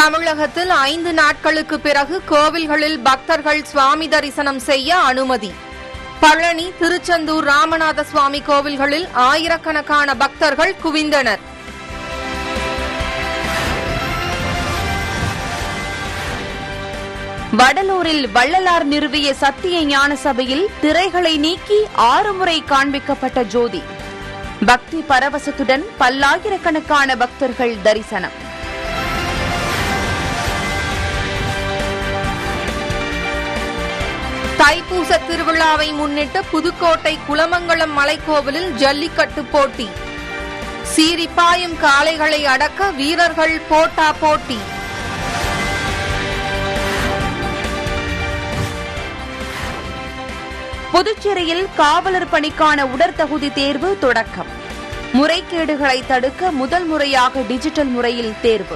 தமிழகத்தில் ஐந்து நாட்களுக்கு பிறகு கோவில்களில் பக்தர்கள் சுவாமி தரிசனம் செய்ய அனுமதி பழனி திருச்செந்தூர் ராமநாத சுவாமி கோவில்களில் ஆயிரக்கணக்கான பக்தர்கள் குவிந்தனர் வடலூரில் வள்ளலார் நிறுவிய சத்திய ஞான சபையில் திரைகளை நீக்கி ஆறு முறை காண்பிக்கப்பட்ட ஜோதி பக்தி பரவசத்துடன் பல்லாயிரக்கணக்கான பக்தர்கள் தரிசனம் தைப்பூச திருவிழாவை முன்னிட்டு புதுக்கோட்டை குலமங்கலம் மலைக்கோவிலில் ஜல்லிக்கட்டு போட்டி சீரிப்பாயும் காளைகளை அடக்க வீரர்கள் போட்டா போட்டி புதுச்சேரியில் காவலர் பணிக்கான உடற்தகுதி தேர்வு தொடக்கம் முறைகேடுகளை தடுக்க முதல் முறையாக டிஜிட்டல் முறையில் தேர்வு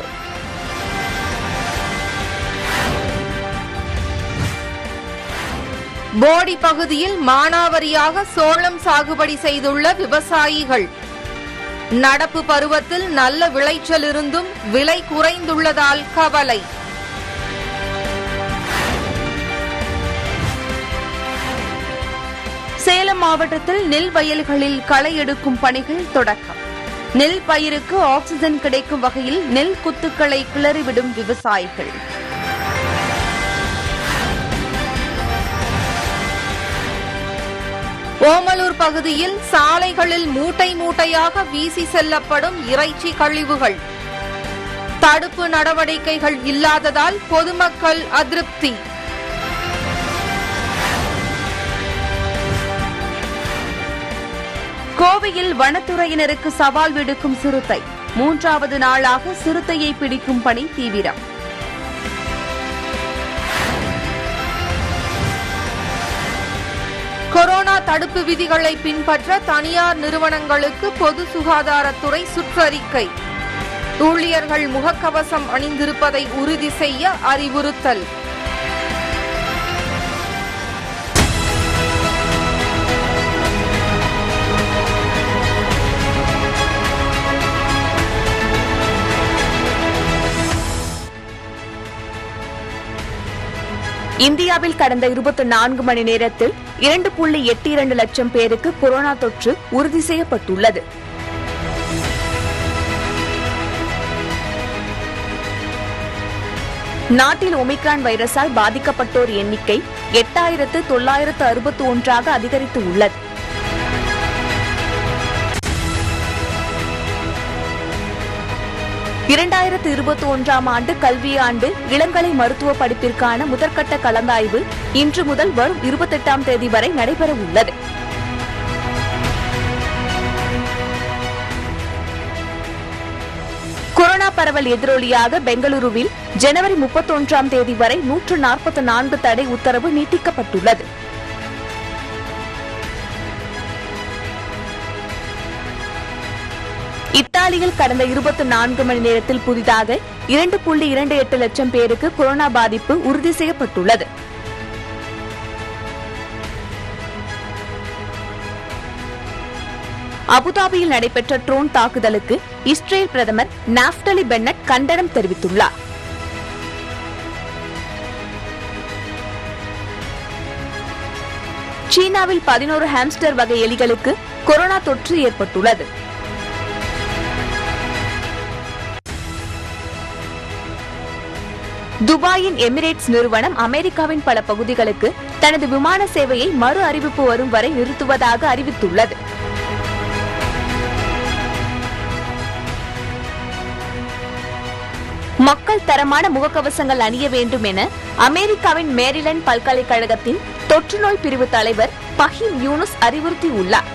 போடி பகுதியில் மானாவரியாக சோளம் சாகுபடி செய்துள்ள விவசாயிகள் நடப்பு பருவத்தில் நல்ல விளைச்சல் இருந்தும் விலை குறைந்துள்ளதால் கவலை சேலம் மாவட்டத்தில் நெல் வயல்களில் களை எடுக்கும் பணிகள் தொடக்கம் நெல் பயிருக்கு ஆக்சிஜன் கிடைக்கும் வகையில் நெல் குத்துக்களை கிளறிவிடும் விவசாயிகள் ஓமலூர் பகுதியில் சாலைகளில் மூட்டை மூட்டையாக வீசி செல்லப்படும் இறைச்சி கழிவுகள் தடுப்பு நடவடிக்கைகள் இல்லாததால் பொதுமக்கள் அதிருப்தி கோவையில் வனத்துறையினருக்கு சவால் விடுக்கும் சிறுத்தை மூன்றாவது நாளாக சிறுத்தையை பிடிக்கும் பணி தீவிரம் கொரோனா தடுப்பு விதிகளை பின்பற்ற தனியார் நிறுவனங்களுக்கு பொது சுகாதாரத்துறை சுற்றறிக்கை ஊழியர்கள் முகக்கவசம் அணிந்திருப்பதை உறுதி செய்ய அறிவுறுத்தல் இந்தியாவில் கடந்த இருபத்தி நான்கு மணி நேரத்தில் இரண்டு புள்ளி எட்டு இரண்டு லட்சம் பேருக்கு கொரோனா தொற்று உறுதி செய்யப்பட்டுள்ளது நாட்டில் ஒமிக்ரான் வைரஸால் பாதிக்கப்பட்டோர் எண்ணிக்கை எட்டாயிரத்து தொள்ளாயிரத்து அறுபத்தி ஒன்றாக அதிகரித்து உள்ளது இரண்டாயிரத்து இருபத்தி ஒன்றாம் ஆண்டு கல்வியாண்டு இளங்கலை மருத்துவ படிப்பிற்கான முதற்கட்ட கலந்தாய்வு இன்று முதல் வரும் இருபத்தெட்டாம் தேதி வரை நடைபெற உள்ளது கொரோனா பரவல் எதிரொலியாக பெங்களூருவில் ஜனவரி முப்பத்தொன்றாம் தேதி வரை நூற்று நாற்பத்தி நான்கு தடை உத்தரவு நீட்டிக்கப்பட்டுள்ளது இத்தாலியில் கடந்த இருபத்தி நான்கு மணி நேரத்தில் புதிதாக இரண்டு புள்ளி இரண்டு எட்டு லட்சம் பேருக்கு கொரோனா பாதிப்பு உறுதி செய்யப்பட்டுள்ளது அபுதாபியில் நடைபெற்ற ட்ரோன் தாக்குதலுக்கு இஸ்ரேல் பிரதமர் நாப்டலி பென்னட் கண்டனம் தெரிவித்துள்ளார் சீனாவில் பதினோரு ஹாம்ஸ்டர் வகை எலிகளுக்கு கொரோனா தொற்று ஏற்பட்டுள்ளது துபாயின் எமிரேட்ஸ் நிறுவனம் அமெரிக்காவின் பல பகுதிகளுக்கு தனது விமான சேவையை மறு அறிவிப்பு வரும் வரை நிறுத்துவதாக அறிவித்துள்ளது மக்கள் தரமான முகக்கவசங்கள் அணிய வேண்டும் என அமெரிக்காவின் மேரிலண்ட் பல்கலைக்கழகத்தின் தொற்றுநோய் பிரிவு தலைவர் பஹீம் யூனுஸ் அறிவுறுத்தியுள்ளார்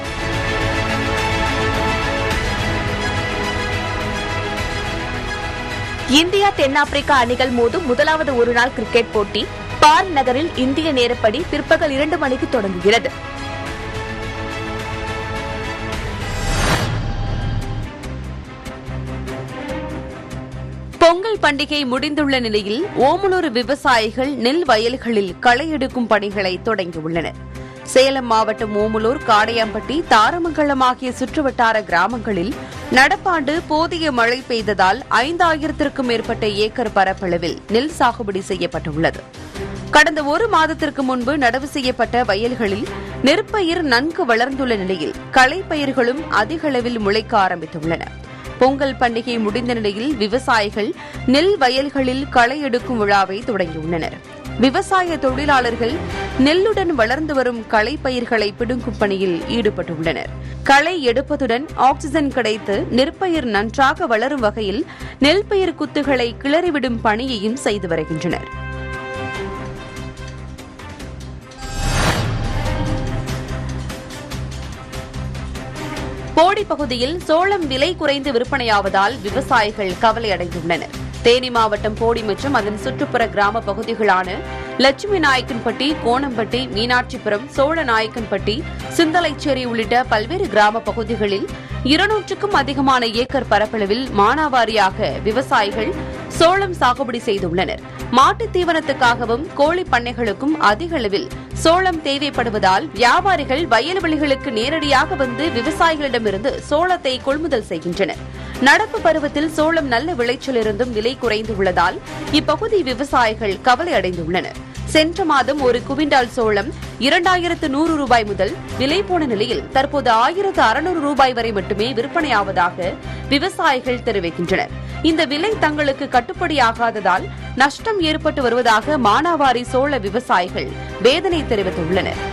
இந்தியா தென்னாப்பிரிக்கா அணிகள் மோதும் முதலாவது ஒருநாள் கிரிக்கெட் போட்டி பார் நகரில் இந்திய நேரப்படி பிற்பகல் இரண்டு மணிக்கு தொடங்குகிறது பொங்கல் பண்டிகை முடிந்துள்ள நிலையில் ஓமலூர் விவசாயிகள் நெல் வயல்களில் களை எடுக்கும் பணிகளை தொடங்கியுள்ளனர் சேலம் மாவட்டம் ஓமலூர் காடையாம்பட்டி தாரமங்கலம் ஆகிய சுற்றுவட்டார கிராமங்களில் நடப்பாண்டு போதிய மழை பெய்ததால் ஐந்தாயிரத்திற்கும் மேற்பட்ட ஏக்கர் பரப்பளவில் நெல் சாகுபடி செய்யப்பட்டுள்ளது கடந்த ஒரு மாதத்திற்கு முன்பு நடவு செய்யப்பட்ட வயல்களில் நெற்பயிர் நன்கு வளர்ந்துள்ள நிலையில் களைப்பயிர்களும் அதிக அளவில் முளைக்க ஆரம்பித்துள்ளன பொங்கல் பண்டிகை முடிந்த நிலையில் விவசாயிகள் நெல் வயல்களில் களை எடுக்கும் விழாவை தொடங்கியுள்ளனர் விவசாய தொழிலாளர்கள் நெல்லுடன் வளர்ந்து வரும் களை பயிர்களை பிடுங்கும் பணியில் ஈடுபட்டுள்ளனர் களை எடுப்பதுடன் ஆக்சிஜன் கிடைத்து நெற்பயிர் நன்றாக வளரும் வகையில் நெல் பயிர் குத்துகளை கிளறிவிடும் பணியையும் செய்து வருகின்றனர் போடி பகுதியில் சோளம் விலை குறைந்து விற்பனையாவதால் விவசாயிகள் கவலை அடைந்துள்ளனர் தேனி மாவட்டம் போடி மற்றும் அதன் சுற்றுப்புற கிராம பகுதிகளான லட்சுமி நாயக்கன்பட்டி கோணம்பட்டி மீனாட்சிபுரம் சோழ நாயக்கன்பட்டி சிந்தலைச்சேரி உள்ளிட்ட பல்வேறு கிராம பகுதிகளில் இருநூற்றுக்கும் அதிகமான ஏக்கர் பரப்பளவில் மானாவாரியாக விவசாயிகள் சோளம் சாகுபடி செய்துள்ளனர் மாட்டுத் தீவனத்துக்காகவும் கோழி பண்ணைகளுக்கும் அதிக அளவில் சோளம் தேவைப்படுவதால் வியாபாரிகள் வயல்வெளிகளுக்கு நேரடியாக வந்து விவசாயிகளிடமிருந்து சோளத்தை கொள்முதல் செய்கின்றனர் நடப்பு பருவத்தில் சோளம் நல்ல விளைச்சல் இருந்தும் விலை குறைந்து உள்ளதால் இப்பகுதி விவசாயிகள் கவலை அடைந்துள்ளனர் சென்ற மாதம் ஒரு குவிண்டால் சோளம் இரண்டாயிரத்து நூறு ரூபாய் முதல் விலை போன நிலையில் தற்போது ஆயிரத்து அறுநூறு ரூபாய் வரை மட்டுமே விற்பனையாவதாக விவசாயிகள் தெரிவிக்கின்றனர் இந்த விலை தங்களுக்கு கட்டுப்படியாகாததால் நஷ்டம் ஏற்பட்டு வருவதாக மானாவாரி சோள விவசாயிகள் வேதனை தெரிவித்துள்ளனர்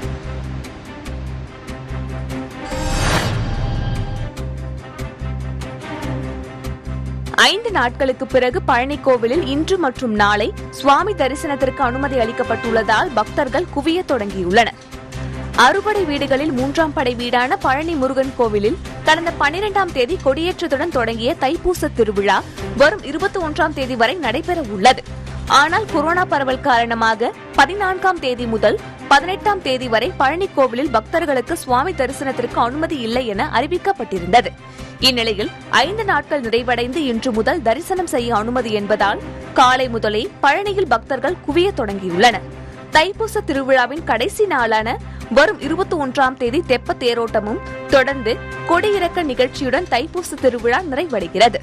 ஐந்து நாட்களுக்கு பிறகு பழனி கோவிலில் இன்று மற்றும் நாளை சுவாமி தரிசனத்திற்கு அனுமதி அளிக்கப்பட்டுள்ளதால் பக்தர்கள் குவிய தொடங்கியுள்ளனர் அறுபடை வீடுகளில் மூன்றாம் படை வீடான பழனி முருகன் கோவிலில் கடந்த பனிரெண்டாம் தேதி கொடியேற்றத்துடன் தொடங்கிய தைப்பூச திருவிழா வரும் இருபத்தி ஒன்றாம் தேதி வரை நடைபெற உள்ளது ஆனால் கொரோனா பரவல் காரணமாக பதினான்காம் தேதி முதல் பதினெட்டாம் தேதி வரை பழனி கோவிலில் பக்தர்களுக்கு சுவாமி தரிசனத்திற்கு அனுமதி இல்லை என அறிவிக்கப்பட்டிருந்தது இந்நிலையில் ஐந்து நாட்கள் நிறைவடைந்து இன்று முதல் தரிசனம் செய்ய அனுமதி என்பதால் காலை முதலே பழனியில் பக்தர்கள் குவிய தொடங்கியுள்ளனர் தைப்பூச திருவிழாவின் கடைசி நாளான வரும் இருபத்தி ஒன்றாம் தேதி தெப்ப தேரோட்டமும் தொடர்ந்து கொடியிறக்க நிகழ்ச்சியுடன் தைப்பூச திருவிழா நிறைவடைகிறது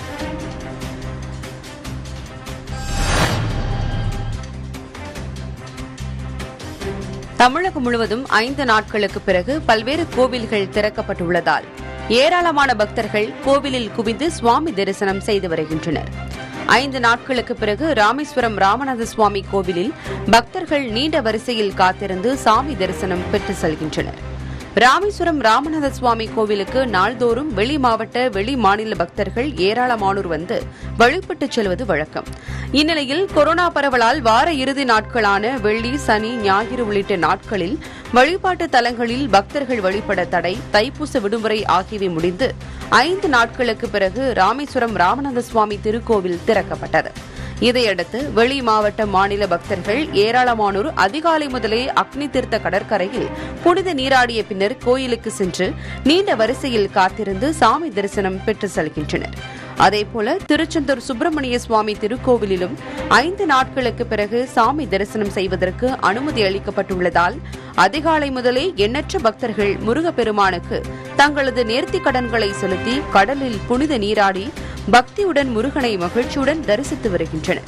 தமிழகம் முழுவதும் ஐந்து நாட்களுக்கு பிறகு பல்வேறு கோவில்கள் திறக்கப்பட்டுள்ளதால் ஏராளமான பக்தர்கள் கோவிலில் குவிந்து சுவாமி தரிசனம் செய்து வருகின்றனர் ஐந்து நாட்களுக்கு பிறகு ராமேஸ்வரம் ராமநாத சுவாமி கோவிலில் பக்தர்கள் நீண்ட வரிசையில் காத்திருந்து சாமி தரிசனம் பெற்று செல்கின்றனர் ராமேஸ்வரம் ராமநாத சுவாமி கோவிலுக்கு நாள்தோறும் வெளி மாவட்ட வெளி மாநில பக்தர்கள் ஏராளமானோர் வந்து வழிபட்டுச் செல்வது வழக்கம் இந்நிலையில் கொரோனா பரவலால் வார இறுதி நாட்களான வெள்ளி சனி ஞாயிறு உள்ளிட்ட நாட்களில் வழிபாட்டு தலங்களில் பக்தர்கள் வழிபட தடை தைப்பூச விடுமுறை ஆகியவை முடிந்து ஐந்து நாட்களுக்கு பிறகு ராமேஸ்வரம் ராமநாத சுவாமி திருக்கோவில் திறக்கப்பட்டது இதையடுத்து வெளி மாவட்ட மாநில பக்தர்கள் ஏராளமானோர் அதிகாலை முதலே அக்னி தீர்த்த கடற்கரையில் புனித நீராடிய பின்னர் கோயிலுக்கு சென்று நீண்ட வரிசையில் காத்திருந்து சாமி தரிசனம் பெற்று செல்கின்றனர் அதேபோல திருச்செந்தூர் சுப்பிரமணிய சுவாமி திருக்கோவிலிலும் ஐந்து நாட்களுக்கு பிறகு சாமி தரிசனம் செய்வதற்கு அனுமதி அளிக்கப்பட்டுள்ளதால் அதிகாலை முதலே எண்ணற்ற பக்தர்கள் முருகப்பெருமானுக்கு தங்களது நேர்த்திக் கடன்களை செலுத்தி கடலில் புனித நீராடி பக்தியுடன் முருகனை மகிழ்ச்சியுடன் தரிசித்து வருகின்றனர்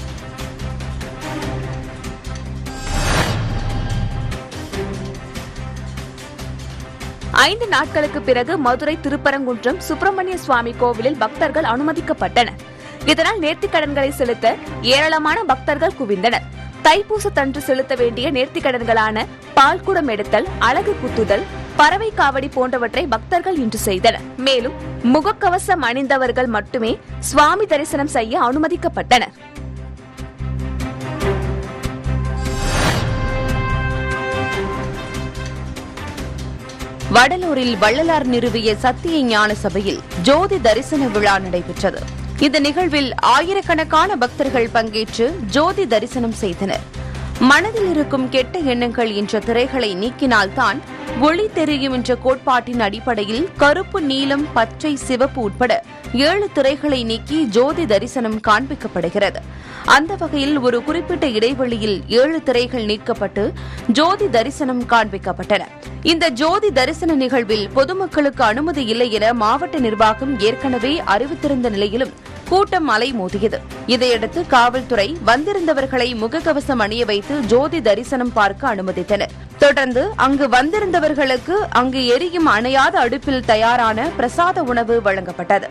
ஐந்து நாட்களுக்கு பிறகு மதுரை திருப்பரங்குன்றம் சுப்பிரமணிய சுவாமி கோவிலில் பக்தர்கள் அனுமதிக்கப்பட்டனர் இதனால் நேர்த்திக் கடன்களை செலுத்த ஏராளமான பக்தர்கள் குவிந்தனர் தைப்பூசத்தன்று செலுத்த வேண்டிய நேர்த்திக் கடன்களான பால்குடம் எடுத்தல் அழகு குத்துதல் பறவை காவடி போன்றவற்றை பக்தர்கள் இன்று செய்தனர் மேலும் முகக்கவசம் அணிந்தவர்கள் மட்டுமே சுவாமி தரிசனம் செய்ய அனுமதிக்கப்பட்டனர் வடலூரில் வள்ளலார் நிறுவிய சத்திய ஞான சபையில் ஜோதி தரிசன விழா நடைபெற்றது இந்த நிகழ்வில் ஆயிரக்கணக்கான பக்தர்கள் பங்கேற்று ஜோதி தரிசனம் செய்தனர் மனதில் இருக்கும் கெட்ட எண்ணங்கள் என்ற திரைகளை நீக்கினால்தான் ஒளி தெரியும் என்ற கோட்பாட்டின் அடிப்படையில் கருப்பு நீலம் பச்சை சிவப்பு உட்பட ஏழு திரைகளை நீக்கி ஜோதி தரிசனம் காண்பிக்கப்படுகிறது அந்த வகையில் ஒரு குறிப்பிட்ட இடைவெளியில் ஏழு திரைகள் நீக்கப்பட்டு ஜோதி தரிசனம் காண்பிக்கப்பட்டன இந்த ஜோதி தரிசன நிகழ்வில் பொதுமக்களுக்கு அனுமதி இல்லை என மாவட்ட நிர்வாகம் ஏற்கனவே அறிவித்திருந்த நிலையிலும் கூட்டம் அலைமோதியது இதையடுத்து காவல்துறை வந்திருந்தவர்களை முகக்கவசம் அணிய வைத்து ஜோதி தரிசனம் பார்க்க அனுமதித்தனர் தொடர்ந்து அங்கு வந்திருந்தவர்களுக்கு அங்கு எரியும் அணையாத அடுப்பில் தயாரான பிரசாத உணவு வழங்கப்பட்டது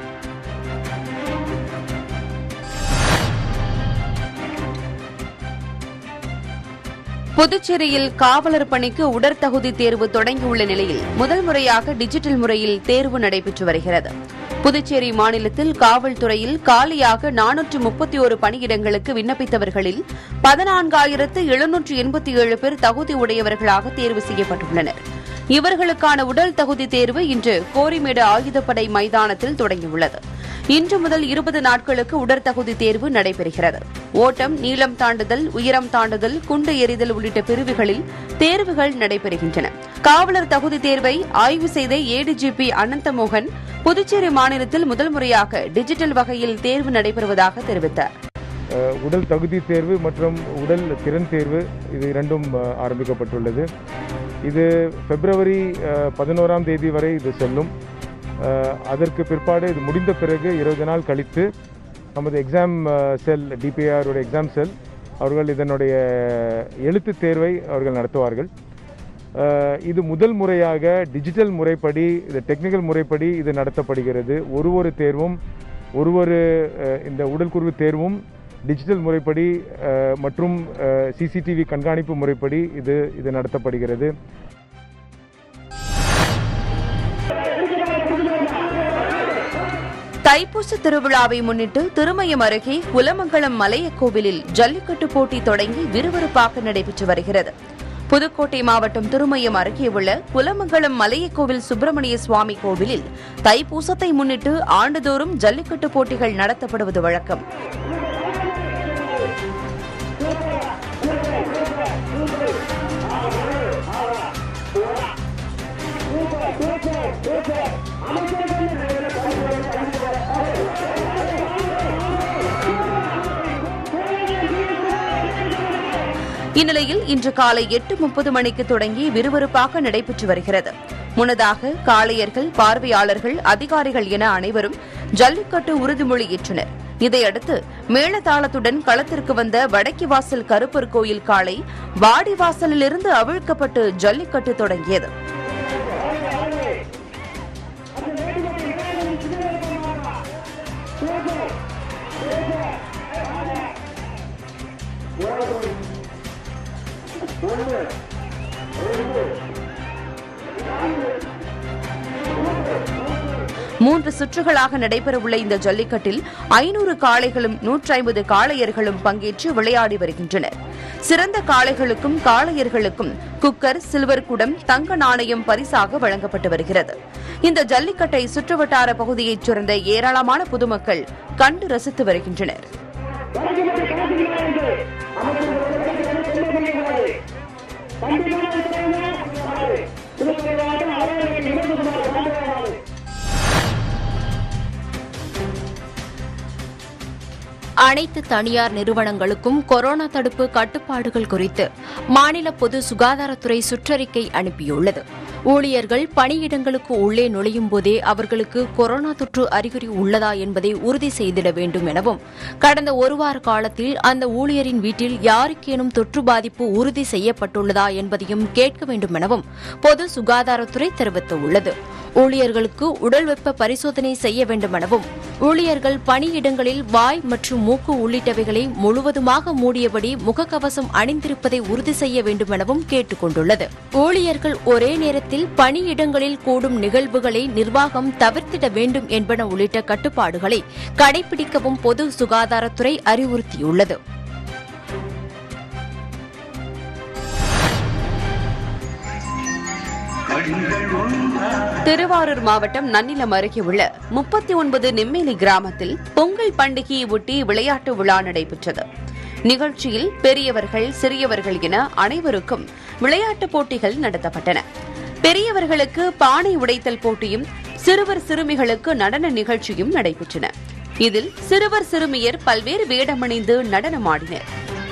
புதுச்சேரியில் காவலர் பணிக்கு உடற்தகுதி தேர்வு தொடங்கியுள்ள நிலையில் முதல் முறையாக டிஜிட்டல் முறையில் தேர்வு நடைபெற்று வருகிறது புதுச்சேரி மாநிலத்தில் காவல்துறையில் காலியாக நானூற்று முப்பத்தி ஒரு பணியிடங்களுக்கு விண்ணப்பித்தவர்களில் பதினான்காயிரத்து எழுநூற்று எண்பத்தி ஏழு பேர் தகுதி உடையவர்களாக தேர்வு செய்யப்பட்டுள்ளனர் இவர்களுக்கான உடல் தகுதி தேர்வு இன்று கோரிமேடு ஆயுதப்படை மைதானத்தில் தொடங்கியுள்ளது இன்று முதல் இருபது நாட்களுக்கு உடற்தகுதி தேர்வு நடைபெறுகிறது ஓட்டம் நீளம் தாண்டுதல் உயரம் தாண்டுதல் குண்டு எறிதல் உள்ளிட்ட பிரிவுகளில் தேர்வுகள் நடைபெறுகின்றன காவலர் தகுதி தேர்வை ஆய்வு செய்த ஏடிஜிபி அனந்தமோகன் புதுச்சேரி மாநிலத்தில் முதல் முறையாக டிஜிட்டல் வகையில் தேர்வு நடைபெறுவதாக தெரிவித்தார் அஹ், உடல் தகுதி தேர்வு மற்றும் உடல் திறன் தேர்வு இது இரண்டும் அஹ், ஆரம்பிக்கப்பட்டுள்ளது இது பிப்ரவரி அஹ், பதினோராம் தேதி வரை இது செல்லும் அஹ், அதற்கு பிற்பாடு இது முடிந்த பிறகு இருபது நாள் கழித்து நமது எக்ஸாம் செல் டிபிஆரோட எக்ஸாம் செல் அவர்கள் இதனுடைய எழுத்து தேர்வை அவர்கள் நடத்துவார்கள் அஹ், இது முதல் முறையாக டிஜிட்டல் முறைப்படி இது டெக்னிக்கல் முறைப்படி இது நடத்தப்படுகிறது ஒரு ஒரு தேர்வும் ஒரு ஒரு அஹ், இந்த உடல்குறிவு தேர்வும் டிஜிட்டல் முறைப்படி அஹ், மற்றும் சிசிடிவி கண்காணிப்பு முறைப்படி இது இது நடத்தப்படுகிறது தைப்பூச திருவிழாவை முன்னிட்டு திருமயம் அருகே குலமங்கலம் மலைய கோவிலில் ஜல்லிக்கட்டு போட்டி தொடங்கி விறுவிறுப்பாக நடைபெற்று வருகிறது புதுக்கோட்டை மாவட்டம் திருமயம் அருகே உள்ள குலமங்கலம் மலைய கோவில் சுப்பிரமணிய சுவாமி கோவிலில் தைப்பூசத்தை முன்னிட்டு ஆண்டுதோறும் ஜல்லிக்கட்டு போட்டிகள் நடத்தப்படுவது வழக்கம் இந்நிலையில் இன்று காலை எட்டு முப்பது மணிக்கு தொடங்கி விறுவிறுப்பாக நடைபெற்று வருகிறது முன்னதாக காளையர்கள் பார்வையாளர்கள் அதிகாரிகள் என அனைவரும் ஜல்லிக்கட்டு உறுதிமொழி ஏற்றனர் இதையடுத்து மேளதாளத்துடன் களத்திற்கு வந்த வடக்கி வாசல் கருப்பர் கோயில் காளை வாடி வாசலிலிருந்து அவிழ்க்கப்பட்டு ஜல்லிக்கட்டு தொடங்கியது மூன்று சுற்றுகளாக நடைபெறவுள்ள இந்த ஜல்லிக்கட்டில் ஐநூறு காளைகளும் நூற்றி ஐம்பது காளையர்களும் பங்கேற்று விளையாடி வருகின்றனர் சிறந்த காளைகளுக்கும் காளையர்களுக்கும் குக்கர் சில்வர் குடம் தங்க நாணயம் பரிசாக வழங்கப்பட்டு வருகிறது இந்த ஜல்லிக்கட்டை சுற்றுவட்டார பகுதியைச் சேர்ந்த ஏராளமான பொதுமக்கள் கண்டு ரசித்து வருகின்றனர் அனைத்து தனியார் நிறுவனங்களுக்கும் கொரோனா தடுப்பு கட்டுப்பாடுகள் குறித்து மாநில பொது சுகாதாரத்துறை சுற்றறிக்கை அனுப்பியுள்ளது ஊழியர்கள் பணியிடங்களுக்கு உள்ளே நுழையும் போதே அவர்களுக்கு கொரோனா தொற்று அறிகுறி உள்ளதா என்பதை உறுதி செய்திட வேண்டும் எனவும் கடந்த ஒரு வார காலத்தில் அந்த ஊழியரின் வீட்டில் யாருக்கேனும் தொற்று பாதிப்பு உறுதி செய்யப்பட்டுள்ளதா என்பதையும் கேட்க வேண்டும் எனவும் பொது சுகாதாரத்துறை தெரிவித்துள்ளது ஊழியர்களுக்கு உடல் வெப்ப பரிசோதனை செய்ய வேண்டும் எனவும் ஊழியர்கள் பணியிடங்களில் வாய் மற்றும் மூக்கு உள்ளிட்டவைகளை முழுவதுமாக மூடியபடி முகக்கவசம் அணிந்திருப்பதை உறுதி செய்ய வேண்டும் எனவும் கேட்டுக் கொண்டுள்ளது ஊழியர்கள் ஒரே நேரத்தில் பணியிடங்களில் கூடும் நிகழ்வுகளை நிர்வாகம் தவிர்த்திட வேண்டும் என்பன உள்ளிட்ட கட்டுப்பாடுகளை கடைபிடிக்கவும் பொது சுகாதாரத்துறை அறிவுறுத்தியுள்ளது திருவாரூர் மாவட்டம் நன்னிலம் அருகே உள்ள முப்பத்தி ஒன்பது நெம்மேலி கிராமத்தில் பொங்கல் பண்டிகையை ஒட்டி விளையாட்டு விழா நடைபெற்றது நிகழ்ச்சியில் பெரியவர்கள் சிறியவர்கள் என அனைவருக்கும் விளையாட்டுப் போட்டிகள் நடத்தப்பட்டன பெரியவர்களுக்கு பானை உடைத்தல் போட்டியும் சிறுவர் சிறுமிகளுக்கு நடன நிகழ்ச்சியும் நடைபெற்றன இதில் சிறுவர் சிறுமியர் பல்வேறு வேடமணிந்து நடனமாடினர்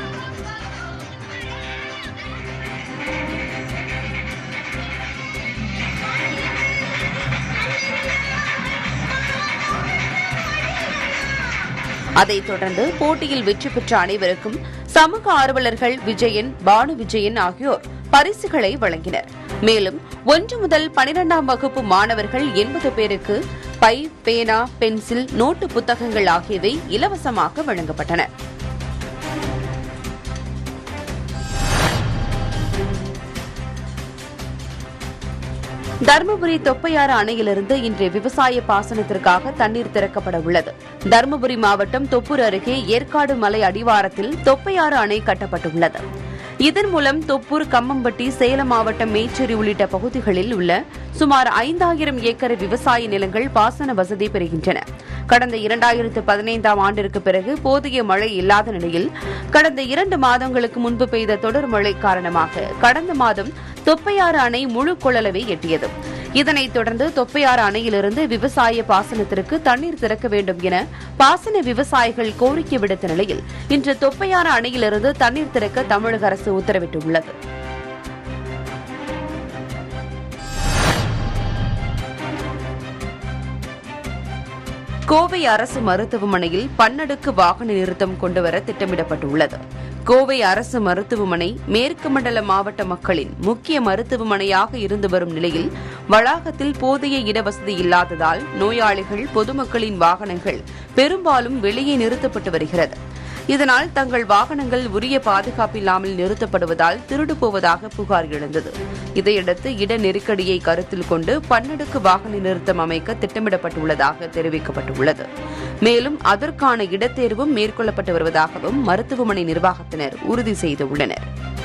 அதைத் தொடர்ந்து போட்டியில் வெற்றி பெற்ற அனைவருக்கும் சமூக ஆர்வலர்கள் விஜயன் பானு விஜயன் ஆகியோர் பரிசுகளை வழங்கினர் மேலும் ஒன்று முதல் பனிரெண்டாம் வகுப்பு மாணவர்கள் எண்பது பேருக்கு பை பேனா பென்சில் நோட்டு புத்தகங்கள் ஆகியவை இலவசமாக வழங்கப்பட்டன தருமபுரி தொப்பையாறு அணையிலிருந்து இன்று விவசாய பாசனத்திற்காக தண்ணீர் திறக்கப்பட உள்ளது தருமபுரி மாவட்டம் தொப்பூர் அருகே ஏற்காடு மலை அடிவாரத்தில் தொப்பையாறு அணை கட்டப்பட்டுள்ளது இதன் மூலம் தொப்பூர் கம்மம்பட்டி சேலம் மாவட்டம் மேச்சேரி உள்ளிட்ட பகுதிகளில் உள்ள சுமார் ஐந்தாயிரம் ஏக்கர் விவசாய நிலங்கள் பாசன வசதி பெறுகின்றன கடந்த இரண்டாயிரத்து பதினைந்தாம் ஆண்டிற்கு பிறகு போதிய மழை இல்லாத நிலையில் கடந்த இரண்டு மாதங்களுக்கு முன்பு பெய்த தொடர் மழை காரணமாக கடந்த மாதம் தொப்பையாறு அணை முழு கொள்ளளவை எட்டியது இதனைத் தொடர்ந்து தொப்பையாறு அணையிலிருந்து விவசாய பாசனத்திற்கு தண்ணீர் திறக்க வேண்டும் என பாசன விவசாயிகள் கோரிக்கை விடுத்த நிலையில் இன்று தொப்பையாறு அணையிலிருந்து தண்ணீர் திறக்க தமிழக அரசு உத்தரவிட்டுள்ளது கோவை அரசு மருத்துவமனையில் பன்னடுக்கு வாகன நிறுத்தம் கொண்டுவர திட்டமிடப்பட்டுள்ளது கோவை அரசு மருத்துவமனை மேற்கு மண்டல மாவட்ட மக்களின் முக்கிய மருத்துவமனையாக இருந்து வரும் நிலையில் வளாகத்தில் போதிய இடவசதி இல்லாததால் நோயாளிகள் பொதுமக்களின் வாகனங்கள் பெரும்பாலும் வெளியே நிறுத்தப்பட்டு வருகிறது இதனால் தங்கள் வாகனங்கள் உரிய பாதுகாப்பில்லாமல் நிறுத்தப்படுவதால் திருடு போவதாக புகார் எழுந்தது இதையடுத்து இட நெருக்கடியை கருத்தில் கொண்டு பன்னடுக்கு வாகன நிறுத்தம் அமைக்க திட்டமிடப்பட்டுள்ளதாக தெரிவிக்கப்பட்டுள்ளது மேலும் அதற்கான இடத்தேர்வும் மேற்கொள்ளப்பட்டு வருவதாகவும் மருத்துவமனை நிர்வாகத்தினர் உறுதி செய்துள்ளனர்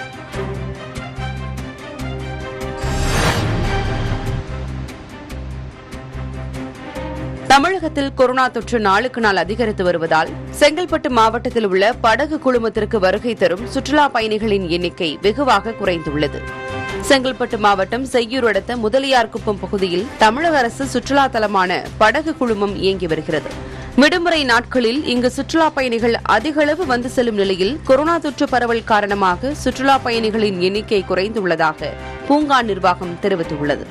தமிழகத்தில் கொரோனா தொற்று நாளுக்கு நாள் அதிகரித்து வருவதால் செங்கல்பட்டு மாவட்டத்தில் உள்ள படகு குழுமத்திற்கு வருகை தரும் சுற்றுலா பயணிகளின் எண்ணிக்கை வெகுவாக குறைந்துள்ளது செங்கல்பட்டு மாவட்டம் செய்யூர் அடுத்த முதலியார்குப்பம் பகுதியில் தமிழக அரசு சுற்றுலா தலமான படகு குழுமம் இயங்கி வருகிறது விடுமுறை நாட்களில் இங்கு சுற்றுலா பயணிகள் அதிக அளவு வந்து செல்லும் நிலையில் கொரோனா தொற்று பரவல் காரணமாக சுற்றுலா பயணிகளின் எண்ணிக்கை குறைந்துள்ளதாக பூங்கா நிர்வாகம் தெரிவித்துள்ளது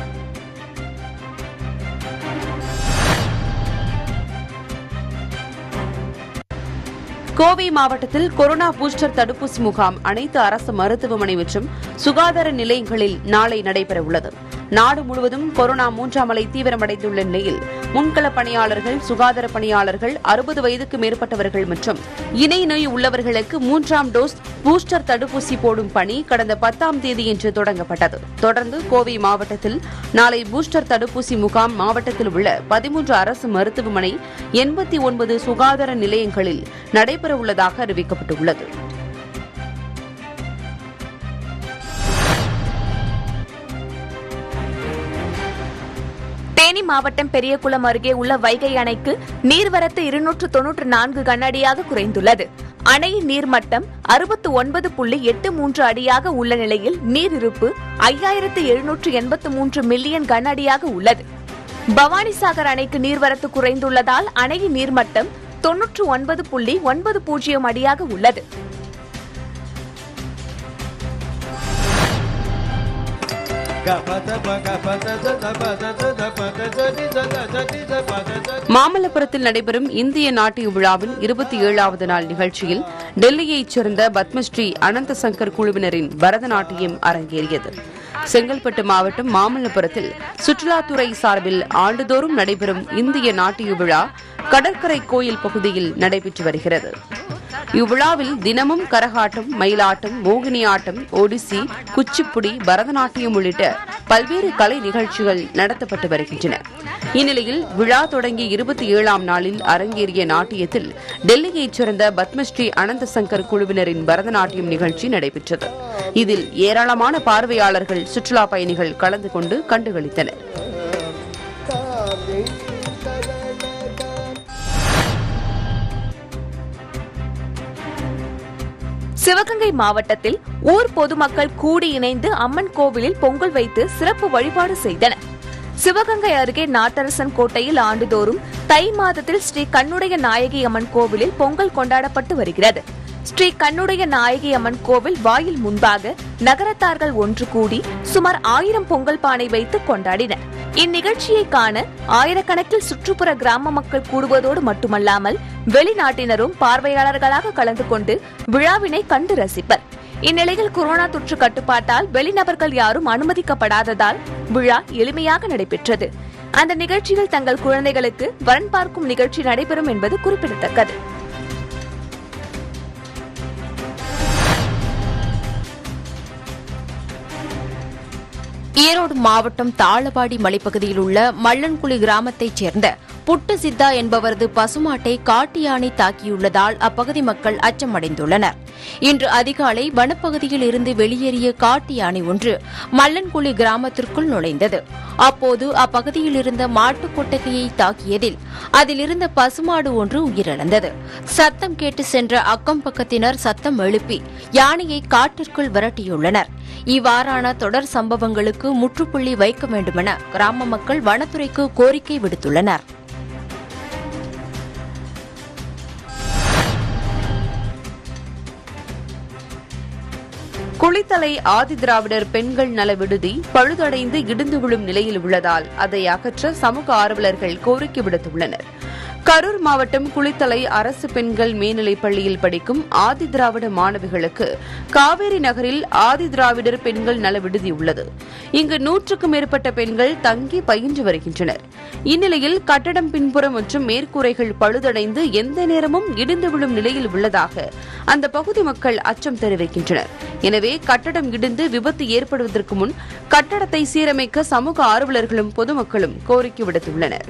கோவை மாவட்டத்தில் கொரோனா பூஸ்டர் தடுப்பூசி முகாம் அனைத்து அரசு மருத்துவமனை மற்றும் சுகாதார நிலையங்களில் நாளை நடைபெறவுள்ளது நாடு முழுவதும் கொரோனா மூன்றாம் அலை தீவிரமடைந்துள்ள நிலையில் முன்கள பணியாளர்கள் சுகாதார பணியாளர்கள் அறுபது வயதுக்கு மேற்பட்டவர்கள் மற்றும் இணை நோய் உள்ளவர்களுக்கு மூன்றாம் டோஸ் பூஸ்டர் தடுப்பூசி போடும் பணி கடந்த பத்தாம் தேதியன்று தொடங்கப்பட்டது தொடர்ந்து கோவை மாவட்டத்தில் நாளை பூஸ்டர் தடுப்பூசி முகாம் மாவட்டத்தில் உள்ள பதிமூன்று அரசு மருத்துவமனை எண்பத்தி ஒன்பது சுகாதார நிலையங்களில் நடைபெறவுள்ளதாக அறிவிக்கப்பட்டுள்ளது தேனி மாவட்டம் பெரியகுளம் அருகே உள்ள வைகை அணைக்கு நீர்வரத்து இருநூற்று தொன்னூற்று நான்கு கனஅடியாக குறைந்துள்ளது அணையின் நீர்மட்டம் அறுபத்து ஒன்பது புள்ளி எட்டு மூன்று அடியாக உள்ள நிலையில் நீர் இருப்பு ஐயாயிரத்து எழுநூற்று எண்பத்து மூன்று மில்லியன் கன அடியாக உள்ளது பவானிசாகர் அணைக்கு நீர்வரத்து குறைந்துள்ளதால் அணையின் நீர்மட்டம் தொன்னூற்று ஒன்பது புள்ளி ஒன்பது பூஜ்ஜியம் அடியாக உள்ளது மாமல்லபுரத்தில் நடைபெறும் இந்திய நாட்டிய விழாவின் இருபத்தி ஏழாவது நாள் நிகழ்ச்சியில் டெல்லியைச் சேர்ந்த பத்மஸ்ரீ அனந்த சங்கர் குழுவினரின் பரதநாட்டியம் அரங்கேறியது செங்கல்பட்டு மாவட்டம் மாமல்லபுரத்தில் சுற்றுலாத்துறை சார்பில் ஆண்டுதோறும் நடைபெறும் இந்திய நாட்டிய விழா கடற்கரை கோயில் பகுதியில் நடைபெற்று வருகிறது இவ்விழாவில் தினமும் கரகாட்டம் மயிலாட்டம் மோகினி ஆட்டம் ஒடிசி குச்சிப்புடி பரதநாட்டியம் உள்ளிட்ட பல்வேறு கலை நிகழ்ச்சிகள் நடத்தப்பட்டு வருகின்றன இந்நிலையில் விழா தொடங்கிய இருபத்தி ஏழாம் நாளில் அரங்கேறிய நாட்டியத்தில் டெல்லியைச் சேர்ந்த பத்மஸ்ரீ அனந்த சங்கர் குழுவினரின் பரதநாட்டியம் நிகழ்ச்சி நடைபெற்றது இதில் ஏராளமான பார்வையாளர்கள் சுற்றுலா பயணிகள் கலந்து கொண்டு கண்டுகளித்தனர் சிவகங்கை மாவட்டத்தில் ஊர் பொதுமக்கள் கூடி இணைந்து அம்மன் கோவிலில் பொங்கல் வைத்து சிறப்பு வழிபாடு செய்தனர் சிவகங்கை அருகே நாட்டரசன் கோட்டையில் ஆண்டுதோறும் தை மாதத்தில் ஸ்ரீ கண்ணுடைய நாயகி அம்மன் கோவிலில் பொங்கல் கொண்டாடப்பட்டு வருகிறது ஸ்ரீ கண்ணுடைய நாயகி அம்மன் கோவில் வாயில் முன்பாக நகரத்தார்கள் ஒன்று கூடி சுமார் ஆயிரம் பொங்கல் பானை வைத்து கொண்டாடினர் இந்நிகழ்ச்சியை காண ஆயிரக்கணக்கில் சுற்றுப்புற கிராம மக்கள் கூடுவதோடு மட்டுமல்லாமல் வெளிநாட்டினரும் பார்வையாளர்களாக கலந்து கொண்டு விழாவினை கண்டு ரசிப்பர் இந்நிலையில் கொரோனா தொற்று கட்டுப்பாட்டால் வெளிநபர்கள் யாரும் அனுமதிக்கப்படாததால் விழா எளிமையாக நடைபெற்றது அந்த நிகழ்ச்சியில் தங்கள் குழந்தைகளுக்கு வரன் பார்க்கும் நிகழ்ச்சி நடைபெறும் என்பது குறிப்பிடத்தக்கது ஈரோடு மாவட்டம் தாளவாடி மலைப்பகுதியில் உள்ள மல்லன்குழி கிராமத்தைச் சேர்ந்த புட்டு சித்தா என்பவரது பசுமாட்டை காட்டு யானை தாக்கியுள்ளதால் அப்பகுதி மக்கள் அச்சமடைந்துள்ளனர் இன்று அதிகாலை வனப்பகுதியில் இருந்து வெளியேறிய காட்டு யானை ஒன்று மல்லன்குழி கிராமத்திற்குள் நுழைந்தது அப்போது அப்பகுதியில் இருந்த மாட்டுக் கொட்டகையை தாக்கியதில் அதில் இருந்த பசுமாடு ஒன்று உயிரிழந்தது சத்தம் கேட்டு சென்ற அக்கம் பக்கத்தினர் சத்தம் எழுப்பி யானையை காட்டிற்குள் விரட்டியுள்ளனர் இவ்வாறான தொடர் சம்பவங்களுக்கு முற்றுப்புள்ளி வைக்க வேண்டுமென கிராம மக்கள் வனத்துறைக்கு கோரிக்கை விடுத்துள்ளனர் குளித்தலை ஆதிதிராவிடர் பெண்கள் நல விடுதி பழுதடைந்து இடிந்து விழும் நிலையில் உள்ளதால் அதை அகற்ற சமூக ஆர்வலர்கள் கோரிக்கை விடுத்துள்ளனர் கரூர் மாவட்டம் குளித்தலை அரசு பெண்கள் மேல்நிலைப் பள்ளியில் படிக்கும் ஆதிதிராவிட மாணவிகளுக்கு காவேரி நகரில் ஆதிதிராவிடர் பெண்கள் நல விடுதி உள்ளது இங்கு நூற்றுக்கும் மேற்பட்ட பெண்கள் தங்கி பயின்று வருகின்றனர் இந்நிலையில் கட்டடம் பின்புறம் மற்றும் மேற்கூரைகள் பழுதடைந்து எந்த நேரமும் இடிந்து விழும் நிலையில் உள்ளதாக அந்த பகுதி மக்கள் அச்சம் தெரிவிக்கின்றனர் எனவே கட்டடம் இடிந்து விபத்து ஏற்படுவதற்கு முன் கட்டடத்தை சீரமைக்க சமூக ஆர்வலர்களும் பொதுமக்களும் கோரிக்கை விடுத்துள்ளனர்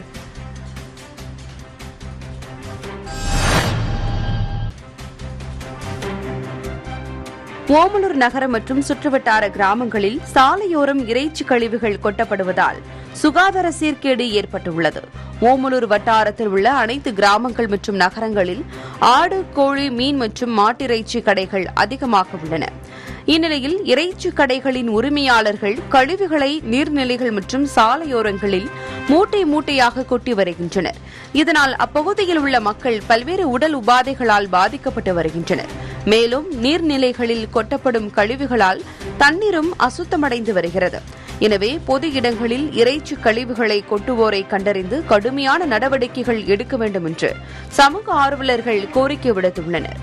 ஓமலூர் நகரம் மற்றும் சுற்றுவட்டார கிராமங்களில் சாலையோரம் இறைச்சி கழிவுகள் கொட்டப்படுவதால் சுகாதார சீர்கேடு ஏற்பட்டுள்ளது ஓமலூர் வட்டாரத்தில் உள்ள அனைத்து கிராமங்கள் மற்றும் நகரங்களில் ஆடு கோழி மீன் மற்றும் மாட்டிறைச்சி கடைகள் அதிகமாக உள்ளன இந்நிலையில் இறைச்சி கடைகளின் உரிமையாளர்கள் கழிவுகளை நீர்நிலைகள் மற்றும் சாலையோரங்களில் மூட்டை மூட்டையாக கொட்டி வருகின்றனர் இதனால் அப்பகுதியில் உள்ள மக்கள் பல்வேறு உடல் உபாதைகளால் பாதிக்கப்பட்டு வருகின்றனர் மேலும் நீர்நிலைகளில் கொட்டப்படும் கழிவுகளால் தண்ணீரும் அசுத்தமடைந்து வருகிறது எனவே பொது இடங்களில் இறைச்சி கழிவுகளை கொட்டுவோரை கண்டறிந்து கடுமையான நடவடிக்கைகள் எடுக்க வேண்டும் என்று சமூக ஆர்வலர்கள் கோரிக்கை விடுத்துள்ளனர்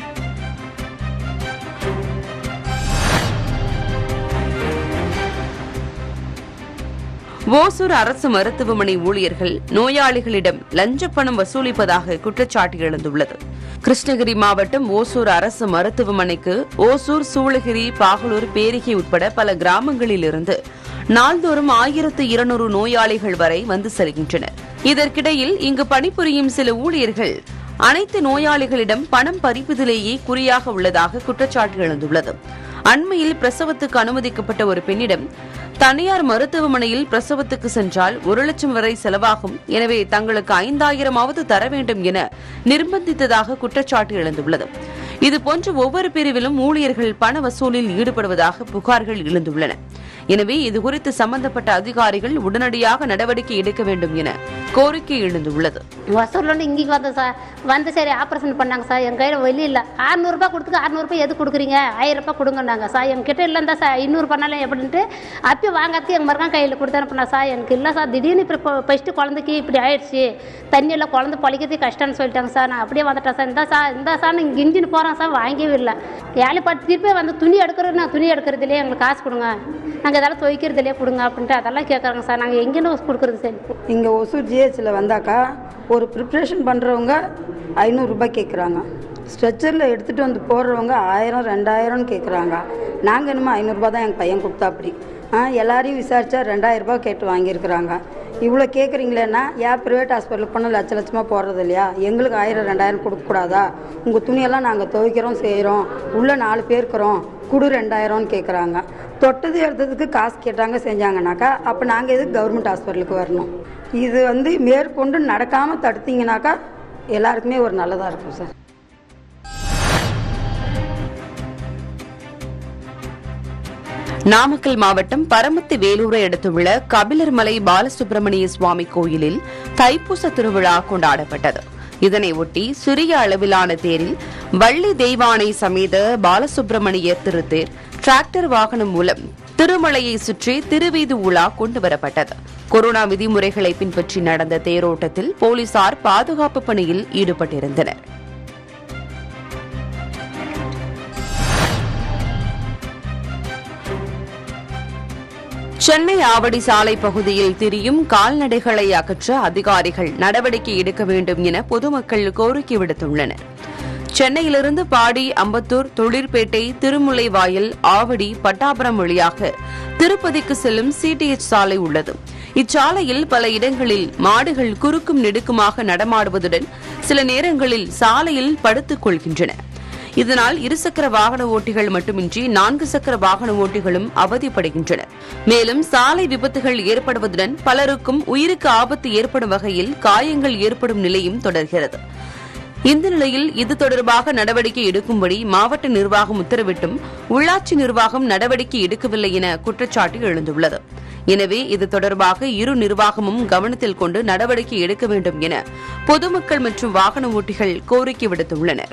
ஓசூர் அரசு மருத்துவமனை ஊழியர்கள் நோயாளிகளிடம் லஞ்ச பணம் வசூலிப்பதாக குற்றச்சாட்டு எழுந்துள்ளது கிருஷ்ணகிரி மாவட்டம் ஓசூர் அரசு மருத்துவமனைக்கு ஓசூர் சூளகிரி பாகலூர் பேரிகை உட்பட பல கிராமங்களில் இருந்து நாள்தோறும் ஆயிரத்து இருநூறு நோயாளிகள் வரை வந்து செல்கின்றனர் இதற்கிடையில் இங்கு பணிபுரியும் சில ஊழியர்கள் அனைத்து நோயாளிகளிடம் பணம் பறிப்பதிலேயே குறியாக உள்ளதாக குற்றச்சாட்டு எழுந்துள்ளது அண்மையில் பிரசவத்துக்கு அனுமதிக்கப்பட்ட ஒரு பெண்ணிடம் தனியார் மருத்துவமனையில் பிரசவத்துக்கு சென்றால் ஒரு லட்சம் வரை செலவாகும் எனவே தங்களுக்கு ஐந்தாயிரமாவது தர வேண்டும் என நிர்பந்தித்ததாக குற்றச்சாட்டு எழுந்துள்ளது இதுபோன்ற ஒவ்வொரு பிரிவிலும் ஊழியர்கள் பண வசூலில் ஈடுபடுவதாக புகார்கள் எழுந்துள்ளன எனவே இதுகுறித்து சம்பந்தப்பட்ட அதிகாரிகள் உடனடியாக நடவடிக்கை எடுக்க வேண்டும் என கோரிக்கை எழுந்துள்ளது வசூர்லேருந்து இங்கேக்கு வந்தோம் சார் வந்து சரி ஆப்ரேஷன் பண்ணாங்க சார் என் கையில் வெளியே இல்லை அறநூறுபா கொடுத்துக்கு அறநூறுபா எது கொடுக்குறீங்க ஆயிரம் ரூபாய் கொடுங்கன்னாங்க சார் என்கிட்ட இல்லைந்தா சார் ஐநூறு பண்ணாலும் எப்படின்ட்டு அப்பயும் வாங்கிறதுக்கு எங்கள் மருகன் கையில் கொடுத்து அனுப்புனா சார் எனக்கு இல்லை சார் திடீர்னு இப்போ ஃபஸ்ட்டு குழந்தைக்கு இப்படி ஆயிடுச்சு தண்ணியில் குழந்தை பழிக்கிறது கஷ்டம்னு சொல்லிட்டாங்க சார் நான் அப்படியே வந்துட்டேன் சார் இந்த சார் இந்த சார் இங்கே இன்ஜின் போகிறோம் சார் வாங்கவே இல்லை ஏழை பார்த்து திருப்பி வந்து துணி எடுக்கிறது நான் துணி எடுக்கிறதுலேயே எங்களுக்கு காசு கொடுங்க நாங்கள் இதெல்லாம் துவைக்கிறதுலேயே கொடுங்க அப்படின்ட்டு அதெல்லாம் கேட்குறாங்க சார் நாங்கள் எங்கேன்னு கொடுக்குறது சரி இங்கே ஒசூர் ஜிஹெச்சில் வந்தாக்கா ஒரு ப்ரிப்ரேஷன் பண்ணுறவங்க ஐநூறுரூபா கேட்குறாங்க ஸ்ட்ரெச்சரில் எடுத்துகிட்டு வந்து போடுறவங்க ஆயிரம் ரெண்டாயிரம்னு கேட்குறாங்க நாங்கள் என்னமோ ஐநூறுரூபா தான் எங்கள் பையன் கொடுத்தா அப்படி ஆ எல்லாரையும் விசாரித்தா ரெண்டாயிரரூபா கேட்டு வாங்கியிருக்கிறாங்க இவ்வளோ கேட்குறீங்களேன்னா ஏன் ப்ரைவேட் ஹாஸ்பிட்டலுக்கு போனால் லட்ச லட்சமாக போடுறது இல்லையா எங்களுக்கு ஆயிரம் ரெண்டாயிரம் கொடுக்கக்கூடாதா உங்கள் துணியெல்லாம் நாங்கள் துவைக்கிறோம் செய்கிறோம் உள்ளே நாலு பேர் இருக்கிறோம் குடு ரெண்டாயிரம்னு கேட்குறாங்க தொட்டது எடுத்ததுக்கு காசு கேட்டாங்க செஞ்சாங்கனாக்கா அப்போ நாங்கள் எதுக்கு கவர்மெண்ட் ஹாஸ்பிட்டலுக்கு வரணும் இது வந்து மேற்கொண்டு நடக்காமல் தடுத்தீங்கனாக்கா எல்லாருக்குமே ஒரு நல்லதாக இருக்கும் சார் நாமக்கல் மாவட்டம் பரமத்தி வேலூரை அடுத்துள்ள கபிலர்மலை பாலசுப்பிரமணிய சுவாமி கோயிலில் தைப்பூச திருவிழா கொண்டாடப்பட்டது இதனை ஒட்டி சிறிய அளவிலான தேரில் வள்ளி தெய்வானை சமேத பாலசுப்பிரமணிய திருத்தேர் டிராக்டர் வாகனம் மூலம் திருமலையை சுற்றி திருவீதி உலா கொண்டு வரப்பட்டது கொரோனா விதிமுறைகளை பின்பற்றி நடந்த தேரோட்டத்தில் போலீசார் பாதுகாப்பு பணியில் ஈடுபட்டிருந்தனர் சென்னை ஆவடி சாலை பகுதியில் திரியும் கால்நடைகளை அகற்ற அதிகாரிகள் நடவடிக்கை எடுக்க வேண்டும் என பொதுமக்கள் கோரிக்கை விடுத்துள்ளனர் சென்னையிலிருந்து பாடி அம்பத்தூர் தொழிற்பேட்டை திருமுல்லைவாயல் ஆவடி பட்டாபுரம் வழியாக திருப்பதிக்கு செல்லும் சிடிஎச் சாலை உள்ளது இச்சாலையில் பல இடங்களில் மாடுகள் குறுக்கும் நெடுக்குமாக நடமாடுவதுடன் சில நேரங்களில் சாலையில் படுத்துக் கொள்கின்றன இதனால் இருசக்கர வாகன ஓட்டிகள் மட்டுமின்றி நான்கு சக்கர வாகன ஓட்டிகளும் அவதிப்படுகின்றனர் மேலும் சாலை விபத்துகள் ஏற்படுவதுடன் பலருக்கும் உயிருக்கு ஆபத்து ஏற்படும் வகையில் காயங்கள் ஏற்படும் நிலையும் தொடர்கிறது இந்த நிலையில் இது தொடர்பாக நடவடிக்கை எடுக்கும்படி மாவட்ட நிர்வாகம் உத்தரவிட்டும் உள்ளாட்சி நிர்வாகம் நடவடிக்கை எடுக்கவில்லை என குற்றச்சாட்டு எழுந்துள்ளது எனவே இது தொடர்பாக இரு நிர்வாகமும் கவனத்தில் கொண்டு நடவடிக்கை எடுக்க வேண்டும் என பொதுமக்கள் மற்றும் வாகன ஓட்டிகள் கோரிக்கை விடுத்துள்ளனர்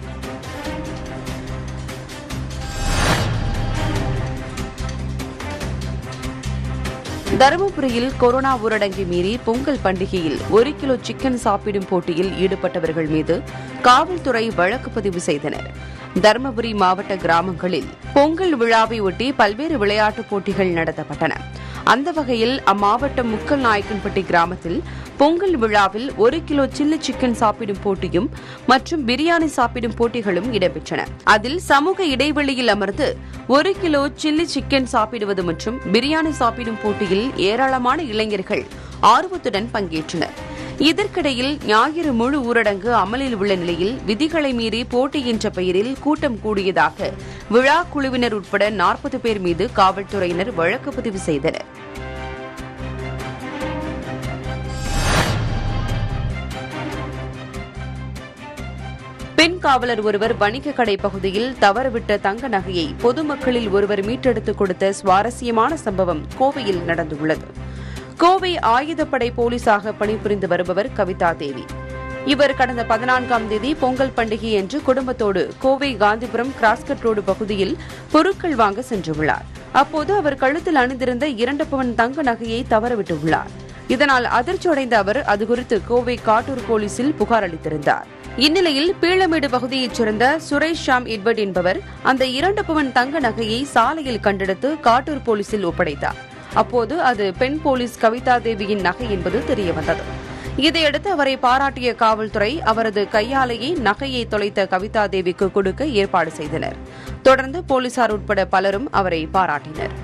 தருமபுரியில் கொரோனா ஊரடங்கை மீறி பொங்கல் பண்டிகையில் ஒரு கிலோ சிக்கன் சாப்பிடும் போட்டியில் ஈடுபட்டவர்கள் மீது காவல்துறை வழக்கு பதிவு செய்தனர் தருமபுரி மாவட்ட கிராமங்களில் பொங்கல் விழாவை ஒட்டி பல்வேறு விளையாட்டுப் போட்டிகள் நடத்தப்பட்டன அந்த வகையில் அம்மாவட்டம் முக்கல் நாயக்கன்பட்டி கிராமத்தில் பொங்கல் விழாவில் ஒரு கிலோ சில்லி சிக்கன் சாப்பிடும் போட்டியும் மற்றும் பிரியாணி சாப்பிடும் போட்டிகளும் இடம்பெற்றன அதில் சமூக இடைவெளியில் அமர்ந்து ஒரு கிலோ சில்லி சிக்கன் சாப்பிடுவது மற்றும் பிரியாணி சாப்பிடும் போட்டியில் ஏராளமான இளைஞர்கள் ஆர்வத்துடன் பங்கேற்றனர் இதற்கிடையில் ஞாயிறு முழு ஊரடங்கு அமலில் உள்ள நிலையில் விதிகளை மீறி போட்டி என்ற பெயரில் கூட்டம் கூடியதாக விழா குழுவினர் உட்பட நாற்பது பேர் மீது காவல்துறையினர் வழக்கு பதிவு செய்தனர் பெண் காவலர் ஒருவர் வணிக கடை பகுதியில் தவறவிட்ட தங்க நகையை பொதுமக்களில் ஒருவர் மீட்டெடுத்துக் கொடுத்த சுவாரஸ்யமான சம்பவம் கோவையில் நடந்துள்ளது கோவை ஆயுதப்படை போலீசாக பணிபுரிந்து வருபவர் கவிதா தேவி இவர் கடந்த பதினான்காம் தேதி பொங்கல் பண்டிகை என்று குடும்பத்தோடு கோவை காந்திபுரம் கிராஸ்கட் ரோடு பகுதியில் பொருட்கள் வாங்க சென்றுள்ளார் அப்போது அவர் கழுத்தில் அணிந்திருந்த இரண்டு பவன் தங்க நகையை தவறவிட்டுள்ளார் இதனால் அதிர்ச்சியடைந்த அவர் அது குறித்து கோவை காட்டூர் போலீசில் புகார் அளித்திருந்தார் இந்நிலையில் பீளமேடு பகுதியைச் சேர்ந்த சுரேஷ் ஷாம் எட்வர்ட் என்பவர் அந்த இரண்டு பவன் தங்க நகையை சாலையில் கண்டெடுத்து காட்டூர் போலீசில் ஒப்படைத்தார் அப்போது அது பெண் போலீஸ் கவிதா தேவியின் நகை என்பது தெரியவந்தது இதையடுத்து அவரை பாராட்டிய காவல்துறை அவரது கையாலேயே நகையை தொலைத்த கவிதா தேவிக்கு கொடுக்க ஏற்பாடு செய்தனர் தொடர்ந்து போலீசார் உட்பட பலரும் அவரை பாராட்டினர்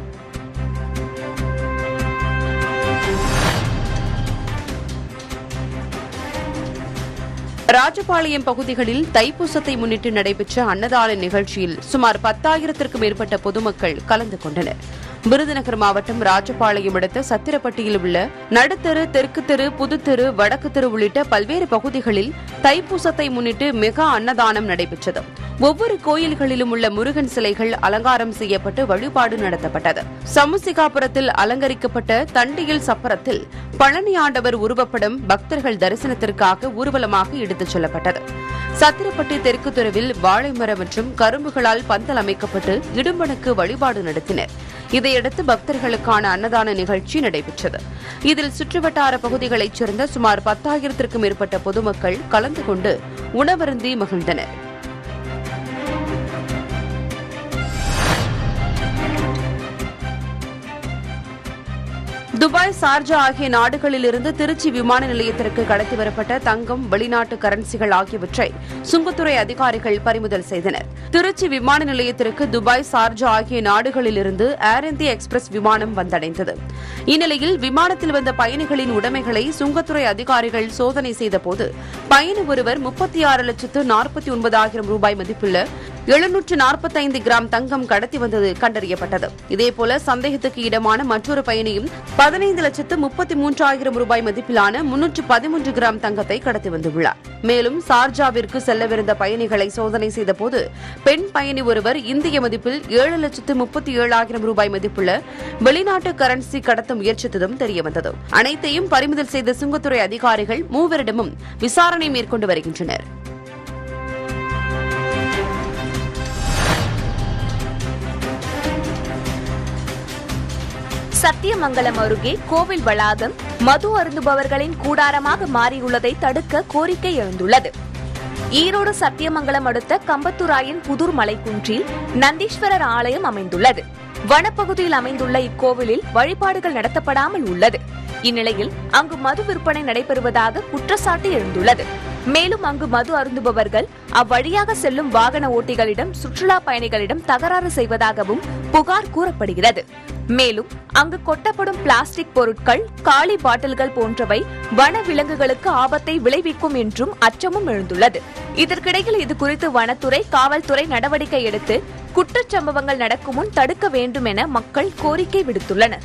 ராஜபாளையம் பகுதிகளில் தைப்பூசத்தை முன்னிட்டு நடைபெற்ற அன்னதான நிகழ்ச்சியில் சுமார் பத்தாயிரத்திற்கும் மேற்பட்ட பொதுமக்கள் கலந்து கொண்டனர் விருதுநகர் மாவட்டம் ராஜபாளையம் அடுத்த சத்திரப்பட்டியில் உள்ள நடுத்தெரு தெற்கு தெரு புதுத்தெரு வடக்கு தெரு உள்ளிட்ட பல்வேறு பகுதிகளில் தைப்பூசத்தை முன்னிட்டு மெகா அன்னதானம் நடைபெற்றது ஒவ்வொரு கோயில்களிலும் உள்ள முருகன் சிலைகள் அலங்காரம் செய்யப்பட்டு வழிபாடு நடத்தப்பட்டது சமுசிகாபுரத்தில் அலங்கரிக்கப்பட்ட தண்டியல் சப்பரத்தில் பழனி ஆண்டவர் உருவப்படம் பக்தர்கள் தரிசனத்திற்காக ஊர்வலமாக எடுத்துச் செல்லப்பட்டது சத்திரப்பட்டி தெற்கு தெருவில் வாழை மரம் மற்றும் கரும்புகளால் பந்தல் அமைக்கப்பட்டு இடும்பனுக்கு வழிபாடு நடத்தினர் இதையடுத்து பக்தர்களுக்கான அன்னதான நிகழ்ச்சி நடைபெற்றது இதில் சுற்றுவட்டார பகுதிகளைச் சேர்ந்த சுமார் பத்தாயிரத்திற்கும் மேற்பட்ட பொதுமக்கள் கலந்து கொண்டு உணவருந்தி மகிழ்ந்தனர் துபாய் சார்ஜா ஆகிய நாடுகளிலிருந்து திருச்சி விமான நிலையத்திற்கு கடத்தி வரப்பட்ட தங்கம் வெளிநாட்டு கரன்சிகள் ஆகியவற்றை சுங்கத்துறை அதிகாரிகள் பறிமுதல் செய்தனர் திருச்சி விமான நிலையத்திற்கு துபாய் சார்ஜா ஆகிய நாடுகளிலிருந்து ஏர் இந்தியா எக்ஸ்பிரஸ் விமானம் வந்தடைந்தது இந்நிலையில் விமானத்தில் வந்த பயணிகளின் உடைமைகளை சுங்கத்துறை அதிகாரிகள் சோதனை செய்தபோது பயணி ஒருவர் முப்பத்தி ஆறு லட்சத்து நாற்பத்தி ஒன்பதாயிரம் ரூபாய் மதிப்புள்ள எழுநூற்று நாற்பத்தைந்து கிராம் தங்கம் கடத்தி வந்தது கண்டறியப்பட்டது இதேபோல சந்தேகத்துக்கு இடமான மற்றொரு பயணியும் பதினைந்து லட்சத்து முப்பத்தி மூன்றாயிரம் ரூபாய் மதிப்பிலான முன்னூற்று பதிமூன்று கிராம் தங்கத்தை கடத்தி வந்துள்ளார் மேலும் சார்ஜாவிற்கு செல்லவிருந்த பயணிகளை சோதனை செய்தபோது பெண் பயணி ஒருவர் இந்திய மதிப்பில் ஏழு லட்சத்து முப்பத்தி ஏழாயிரம் ரூபாய் மதிப்புள்ள வெளிநாட்டு கரன்சி கடத்த முயற்சித்ததும் தெரியவந்தது அனைத்தையும் பறிமுதல் செய்த சுங்கத்துறை அதிகாரிகள் மூவரிடமும் விசாரணை மேற்கொண்டு வருகின்றனர் சத்தியமங்கலம் அருகே கோவில் வளாகம் மது அருந்துபவர்களின் கூடாரமாக மாறியுள்ளதை தடுக்க கோரிக்கை எழுந்துள்ளது ஈரோடு சத்தியமங்கலம் அடுத்த கம்பத்துராயன் புதூர் மலைக்குன்றில் நந்தீஸ்வரர் ஆலயம் அமைந்துள்ளது வனப்பகுதியில் அமைந்துள்ள இக்கோவிலில் வழிபாடுகள் நடத்தப்படாமல் உள்ளது இந்நிலையில் அங்கு மது விற்பனை நடைபெறுவதாக குற்றச்சாட்டு எழுந்துள்ளது மேலும் அங்கு மது அருந்துபவர்கள் அவ்வழியாக செல்லும் வாகன ஓட்டிகளிடம் சுற்றுலா பயணிகளிடம் தகராறு செய்வதாகவும் புகார் கூறப்படுகிறது மேலும் அங்கு கொட்டப்படும் பிளாஸ்டிக் பொருட்கள் காலி பாட்டில்கள் போன்றவை வன விலங்குகளுக்கு ஆபத்தை விளைவிக்கும் என்றும் அச்சமும் எழுந்துள்ளது இதற்கிடையில் இது குறித்து வனத்துறை காவல்துறை நடவடிக்கை எடுத்து குற்றச்சம்பவங்கள் நடக்கும் முன் தடுக்க வேண்டும் என மக்கள் கோரிக்கை விடுத்துள்ளனர்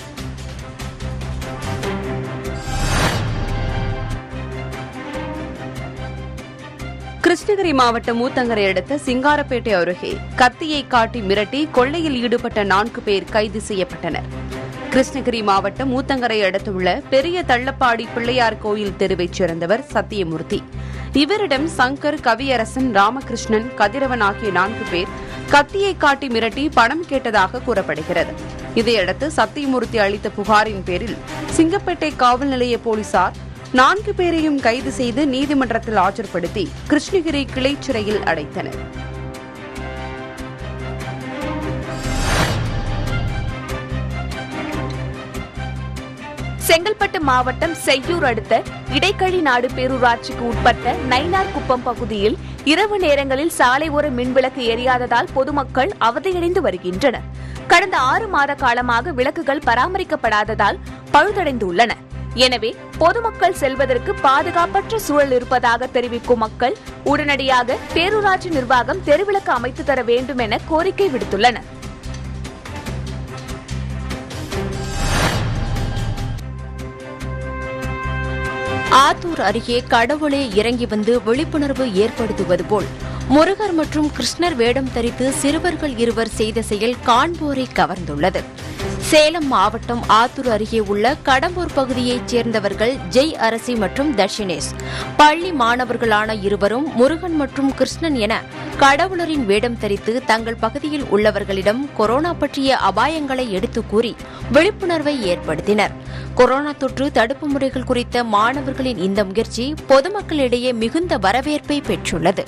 கிருஷ்ணகிரி மாவட்டம் ஊத்தங்கரை அடுத்த சிங்காரப்பேட்டை அருகே கத்தியை காட்டி மிரட்டி கொள்ளையில் ஈடுபட்ட நான்கு பேர் கைது செய்யப்பட்டனர் கிருஷ்ணகிரி மாவட்டம் ஊத்தங்கரை அடுத்துள்ள பெரிய தள்ளப்பாடி பிள்ளையார் கோயில் தெருவைச் சேர்ந்தவர் சத்தியமூர்த்தி இவரிடம் சங்கர் கவியரசன் ராமகிருஷ்ணன் கதிரவன் ஆகிய நான்கு பேர் கத்தியை காட்டி மிரட்டி பணம் கேட்டதாக கூறப்படுகிறது இதையடுத்து சத்தியமூர்த்தி அளித்த புகாரின் பேரில் சிங்கப்பேட்டை காவல் நிலைய போலீசார் நான்கு பேரையும் கைது செய்து நீதிமன்றத்தில் ஆஜர்படுத்தி கிருஷ்ணகிரி கிளை சிறையில் அடைத்தனர் செங்கல்பட்டு மாவட்டம் செய்யூர் அடுத்த இடைக்கழி நாடு பேரூராட்சிக்கு உட்பட்ட நைனார் குப்பம் பகுதியில் இரவு நேரங்களில் சாலை ஓர மின்விளக்கு எரியாததால் பொதுமக்கள் அவதியடைந்து வருகின்றனர் கடந்த ஆறு மாத காலமாக விளக்குகள் பராமரிக்கப்படாததால் பழுதடைந்துள்ளன எனவே பொதுமக்கள் செல்வதற்கு பாதுகாப்பற்ற சூழல் இருப்பதாக தெரிவிக்கும் மக்கள் உடனடியாக பேரூராட்சி நிர்வாகம் தெருவிளக்கு அமைத்து தர வேண்டும் என கோரிக்கை விடுத்துள்ளனர் ஆத்தூர் அருகே கடவுளே இறங்கி வந்து விழிப்புணர்வு ஏற்படுத்துவது போல் முருகர் மற்றும் கிருஷ்ணர் வேடம் தரித்து சிறுவர்கள் இருவர் செய்த செயல் காண்போரை கவர்ந்துள்ளது சேலம் மாவட்டம் ஆத்தூர் அருகே உள்ள கடம்பூர் பகுதியைச் சேர்ந்தவர்கள் ஜெய் அரசி மற்றும் தர்ஷினேஷ் பள்ளி மாணவர்களான இருவரும் முருகன் மற்றும் கிருஷ்ணன் என கடவுளரின் வேடம் தரித்து தங்கள் பகுதியில் உள்ளவர்களிடம் கொரோனா பற்றிய அபாயங்களை எடுத்துக் கூறி விழிப்புணர்வை ஏற்படுத்தினர் கொரோனா தொற்று தடுப்பு முறைகள் குறித்த மாணவர்களின் இந்த முயற்சி பொதுமக்களிடையே மிகுந்த வரவேற்பை பெற்றுள்ளது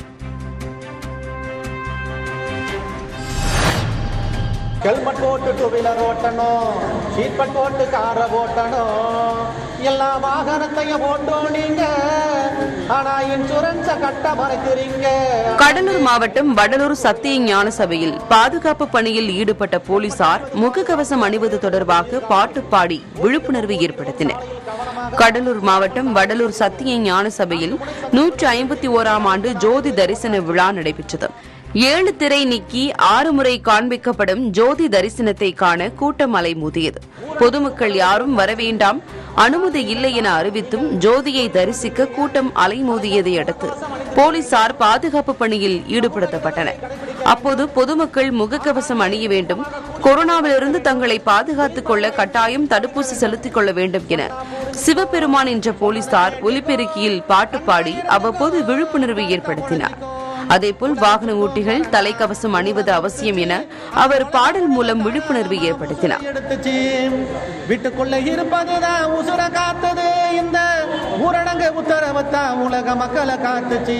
ஹெல்மெட் போட்டு டூ வீலர் ஓட்டணும் சீட் பெல்ட் போட்டு காரை ஓட்டணும் எல்லா வாகனத்தையும் ஓட்டும் நீங்க ஆனா இன்சூரன்ஸ கட்ட மறைக்கிறீங்க கடலூர் மாவட்டம் வடலூர் சத்திய ஞான சபையில் பாதுகாப்பு பணியில் ஈடுபட்ட போலீசார் முகக்கவசம் அணிவது தொடர்பாக பாட்டு பாடி விழிப்புணர்வு ஏற்படுத்தினர் கடலூர் மாவட்டம் வடலூர் சத்திய ஞான சபையில் நூற்று ஐம்பத்தி ஓராம் ஆண்டு ஜோதி தரிசன விழா நடைபெற்றது ஏழு திரை நீக்கி ஆறு முறை காண்பிக்கப்படும் ஜோதி தரிசனத்தை காண கூட்டம் அலைமோதியது பொதுமக்கள் யாரும் வரவேண்டாம் அனுமதி இல்லை என அறிவித்தும் ஜோதியை தரிசிக்க கூட்டம் அலைமோதியதை அடுத்து போலீசார் பாதுகாப்பு பணியில் ஈடுபடுத்தப்பட்டனர் அப்போது பொதுமக்கள் முகக்கவசம் அணிய வேண்டும் கொரோனாவிலிருந்து தங்களை பாதுகாத்துக் கொள்ள கட்டாயம் தடுப்பூசி செலுத்திக் கொள்ள வேண்டும் என சிவபெருமான் என்ற போலீசார் ஒலிபெருக்கியில் பாட்டு பாடி அவ்வப்போது விழிப்புணர்வு ஏற்படுத்தினார் அதேபோல் வாகன ஓட்டிகள் தலைக்கவசம் அணிவது அவசியம் என அவர் பாடல் மூலம் விழிப்புணர்வு ஏற்படுத்தினார் எடுத்துச்சு வீட்டுக்குள்ள இருப்பதுதான் உசுர காத்தது இந்த ஊரடங்கு உத்தரவுத்தான் உலக மக்களை காத்துச்சு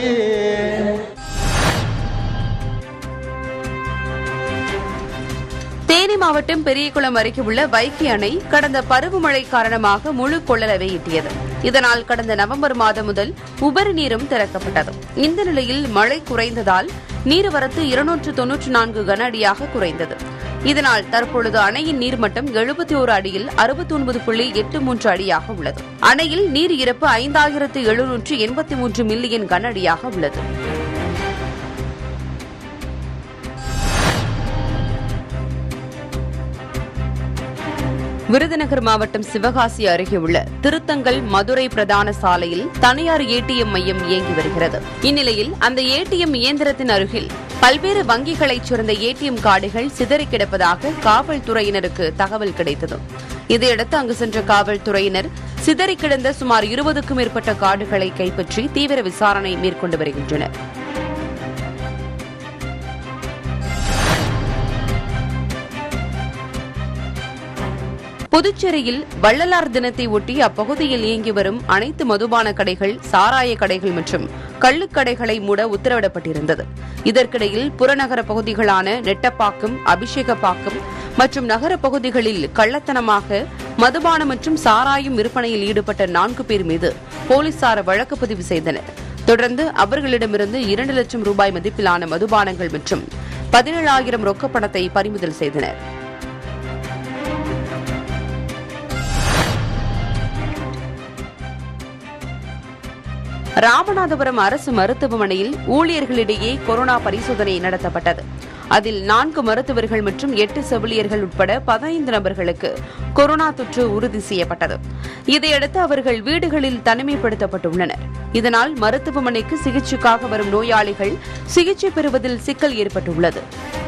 தேனி மாவட்டம் பெரியகுளம் அருகே உள்ள வைகை அணை கடந்த பருவமழை காரணமாக முழு கொள்ளளவை எட்டியது இதனால் கடந்த நவம்பர் மாதம் முதல் உபரி நீரும் திறக்கப்பட்டது இந்த நிலையில் மழை குறைந்ததால் நீர்வரத்து இருநூற்று தொன்னூற்று நான்கு கன அடியாக குறைந்தது இதனால் தற்பொழுது அணையின் நீர்மட்டம் எழுபத்தி ஓரு அடியில் அறுபத்தி ஒன்பது புள்ளி எட்டு மூன்று அடியாக உள்ளது அணையில் நீர் இருப்பு ஐந்தாயிரத்து எழுநூற்று எண்பத்தி மூன்று மில்லியன் கன அடியாக உள்ளது விருதுநகர் மாவட்டம் சிவகாசி அருகே உள்ள திருத்தங்கல் மதுரை பிரதான சாலையில் தனியார் ஏடிஎம் மையம் இயங்கி வருகிறது இந்நிலையில் அந்த ஏடிஎம் இயந்திரத்தின் அருகில் பல்வேறு வங்கிகளைச் சேர்ந்த ஏடிஎம் கார்டுகள் சிதறி கிடப்பதாக காவல்துறையினருக்கு தகவல் கிடைத்தது இதையடுத்து அங்கு சென்ற காவல்துறையினர் சிதறி கிடந்த சுமார் இருபதுக்கும் மேற்பட்ட கார்டுகளை கைப்பற்றி தீவிர விசாரணை மேற்கொண்டு வருகின்றனர் புதுச்சேரியில் வள்ளலார் தினத்தை ஒட்டி அப்பகுதியில் இயங்கி வரும் அனைத்து மதுபான கடைகள் சாராய கடைகள் மற்றும் கள்ளுக்கடைகளை மூட உத்தரவிடப்பட்டிருந்தது இதற்கிடையில் புறநகர பகுதிகளான நெட்டப்பாக்கம் அபிஷேகப்பாக்கம் மற்றும் நகர பகுதிகளில் கள்ளத்தனமாக மதுபானம் மற்றும் சாராயம் விற்பனையில் ஈடுபட்ட நான்கு பேர் மீது போலீசார் வழக்கு பதிவு செய்தனர் தொடர்ந்து அவர்களிடமிருந்து இரண்டு லட்சம் ரூபாய் மதிப்பிலான மதுபானங்கள் மற்றும் பதினேழாயிரம் ரொக்கப்பணத்தை பறிமுதல் செய்தனர் ராமநாதபுரம் அரசு மருத்துவமனையில் ஊழியர்களிடையே கொரோனா பரிசோதனை நடத்தப்பட்டது அதில் நான்கு மருத்துவர்கள் மற்றும் எட்டு செவிலியர்கள் உட்பட பதினைந்து நபர்களுக்கு கொரோனா தொற்று உறுதி செய்யப்பட்டது இதையடுத்து அவர்கள் வீடுகளில் தனிமைப்படுத்தப்பட்டுள்ளனர் இதனால் மருத்துவமனைக்கு சிகிச்சைக்காக வரும் நோயாளிகள் சிகிச்சை பெறுவதில் சிக்கல் ஏற்பட்டுள்ளது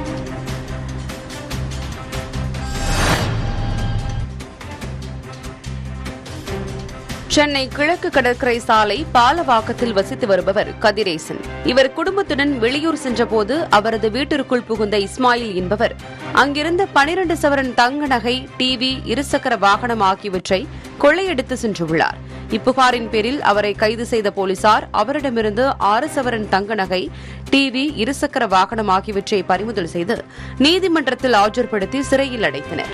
சென்னை கிழக்கு கடற்கரை சாலை பாலவாக்கத்தில் வசித்து வருபவர் கதிரேசன் இவர் குடும்பத்துடன் வெளியூர் சென்றபோது அவரது வீட்டிற்குள் புகுந்த இஸ்மாயில் என்பவர் அங்கிருந்த பனிரண்டு சவரன் தங்க நகை டிவி இருசக்கர வாகனம் ஆகியவற்றை கொள்ளையடித்து சென்றுள்ளார் இப்புகாரின் பேரில் அவரை கைது செய்த போலீசார் அவரிடமிருந்து ஆறு சவரன் தங்க நகை டிவி இருசக்கர வாகனம் ஆகியவற்றை பறிமுதல் செய்து நீதிமன்றத்தில் ஆஜர்படுத்தி சிறையில் அடைத்தனர்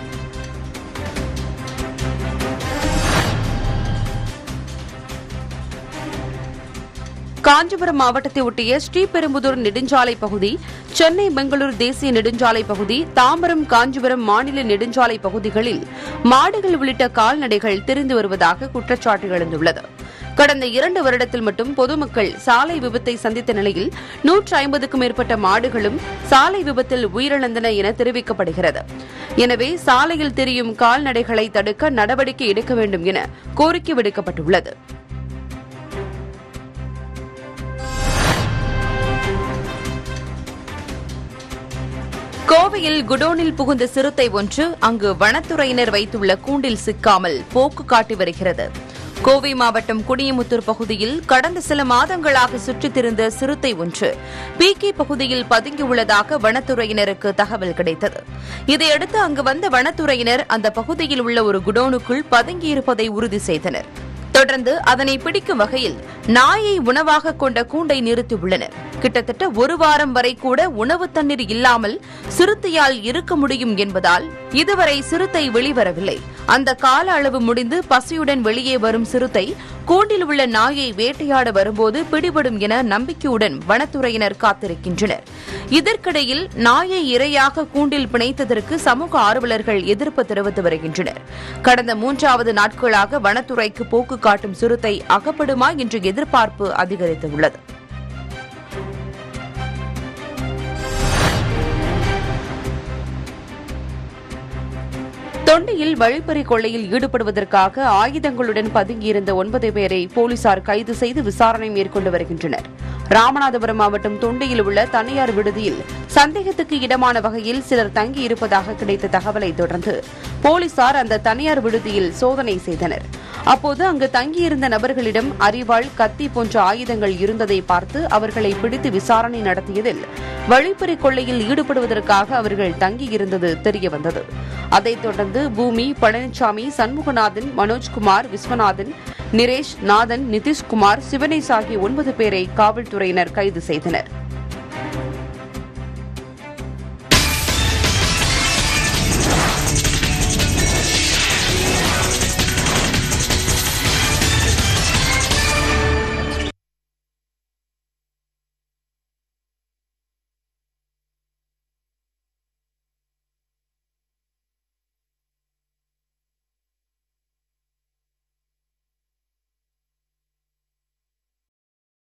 காஞ்சிபுரம் மாவட்டத்தை ஒட்டிய ஸ்ரீபெரும்புதூர் நெடுஞ்சாலை பகுதி சென்னை பெங்களூரு தேசிய நெடுஞ்சாலை பகுதி தாம்பரம் காஞ்சிபுரம் மாநில நெடுஞ்சாலை பகுதிகளில் மாடுகள் உள்ளிட்ட கால்நடைகள் திரிந்து வருவதாக குற்றச்சாட்டு எழுந்துள்ளது கடந்த இரண்டு வருடத்தில் மட்டும் பொதுமக்கள் சாலை விபத்தை சந்தித்த நிலையில் நூற்று ஐம்பதுக்கும் மேற்பட்ட மாடுகளும் சாலை விபத்தில் உயிரிழந்தன என தெரிவிக்கப்படுகிறது எனவே சாலையில் திரியும் கால்நடைகளை தடுக்க நடவடிக்கை எடுக்க வேண்டும் என கோரிக்கை விடுக்கப்பட்டுள்ளது கோவையில் குடோனில் புகுந்த சிறுத்தை ஒன்று அங்கு வனத்துறையினர் வைத்துள்ள கூண்டில் சிக்காமல் போக்கு காட்டி வருகிறது கோவை மாவட்டம் குடியமுத்தூர் பகுதியில் கடந்த சில மாதங்களாக சுற்றித் திரிந்த சிறுத்தை ஒன்று பிகே பகுதியில் பதுங்கியுள்ளதாக வனத்துறையினருக்கு தகவல் கிடைத்தது இதையடுத்து அங்கு வந்த வனத்துறையினர் அந்த பகுதியில் உள்ள ஒரு குடோனுக்குள் பதுங்கியிருப்பதை உறுதி செய்தனர் தொடர்ந்து அதனை பிடிக்கும் வகையில் நாயை உணவாக கொண்ட கூண்டை நிறுத்தியுள்ளனர் கிட்டத்தட்ட ஒரு வாரம் வரை கூட உணவு தண்ணீர் இல்லாமல் சிறுத்தையால் இருக்க முடியும் என்பதால் இதுவரை சிறுத்தை வெளிவரவில்லை அந்த கால அளவு முடிந்து பசியுடன் வெளியே வரும் சிறுத்தை கூண்டில் உள்ள நாயை வேட்டையாட வரும்போது பிடிபடும் என நம்பிக்கையுடன் வனத்துறையினர் காத்திருக்கின்றனர் இதற்கிடையில் நாயை இரையாக கூண்டில் பிணைத்ததற்கு சமூக ஆர்வலர்கள் எதிர்ப்பு தெரிவித்து வருகின்றனர் கடந்த மூன்றாவது நாட்களாக வனத்துறைக்கு போக்கு காட்டும் சிறுத்தை அகப்படுமா என்ற எதிர்பார்ப்பு அதிகரித்துள்ளது தொண்டியில் வழிப்பறி கொள்ளையில் ஈடுபடுவதற்காக ஆயுதங்களுடன் பதுங்கியிருந்த ஒன்பது பேரை போலீசார் கைது செய்து விசாரணை மேற்கொண்டு வருகின்றனர் ராமநாதபுரம் மாவட்டம் தொண்டியில் உள்ள தனியார் விடுதியில் சந்தேகத்துக்கு இடமான வகையில் சிலர் தங்கியிருப்பதாக கிடைத்த தகவலை தொடர்ந்து போலீசார் அந்த தனியார் விடுதியில் சோதனை செய்தனர் அப்போது அங்கு தங்கியிருந்த நபர்களிடம் அரிவாள் கத்தி போன்ற ஆயுதங்கள் இருந்ததை பார்த்து அவர்களை பிடித்து விசாரணை நடத்தியதில் வழிப்பறி கொள்ளையில் ஈடுபடுவதற்காக அவர்கள் தங்கியிருந்தது தெரியவந்தது அதைத் தொடர்ந்து பூமி பழனிசாமி சண்முகநாதன் மனோஜ்குமார் விஸ்வநாதன் நிரேஷ் நாதன் நிதிஷ்குமார் சிவனேஷ் ஆகிய ஒன்பது பேரை காவல்துறையினர் கைது செய்தனர்